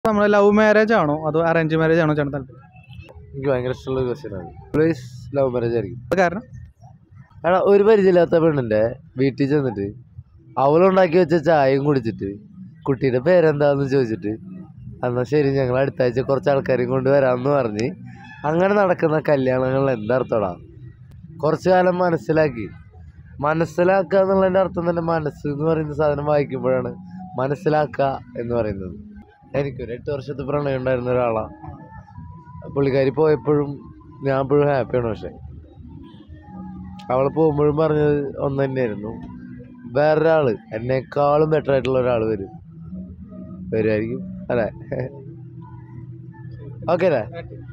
നമ്മൾ love marriage ആണോ അതോ അറേഞ്ച് മാരേജ് ആണോ ചേട്ടൻ താല്പര്യം എനിക്ക് ഭയങ്കര ഇഷ്ടമുള്ള ഒരു ക്വസ്റ്റ്യനാണ് പ്ലീസ് ലവ് മാരേജ് ആയിരിക്കും അത് കാരണം എടാ ഒരു പരിചയമില്ലാത്ത പെണ്ണിൻ്റെ വീട്ടിൽ ചെന്നിട്ട് അവളുണ്ടാക്കി വെച്ച ചായയും കുടിച്ചിട്ട് കുട്ടിയുടെ പേരെന്താന്ന് ചോദിച്ചിട്ട് എന്നാൽ ശരി ഞങ്ങൾ അടുത്ത ആഴ്ച കുറച്ച് ആൾക്കാരെയും കൊണ്ട് വരാമെന്ന് പറഞ്ഞ് അങ്ങനെ നടക്കുന്ന കല്യാണങ്ങൾ എന്താർത്ഥടാ കുറച്ച് കാലം മനസ്സിലാക്കി മനസ്സിലാക്കുക എന്നുള്ളതിൻ്റെ അർത്ഥം തന്നെ മനസ്സ് എന്ന് പറയുന്ന സാധനം വായിക്കുമ്പോഴാണ് മനസ്സിലാക്കുക എന്ന് പറയുന്നത് എനിക്കൊരു എട്ട് വർഷത്തെ പ്രണയം ഉണ്ടായിരുന്ന ഒരാളാണ് പുള്ളിക്കാരി പോയപ്പോഴും ഞാൻ എപ്പോഴും ഹാപ്പിയാണ് പക്ഷേ അവൾ പോകുമ്പോഴും പറഞ്ഞത് ഒന്ന് തന്നെയായിരുന്നു വേറൊരാള് എന്നെക്കാളും ബെറ്റർ ആയിട്ടുള്ള ഒരാൾ വരും വരുമായിരിക്കും അല്ലേ ഓക്കെ അല്ലേ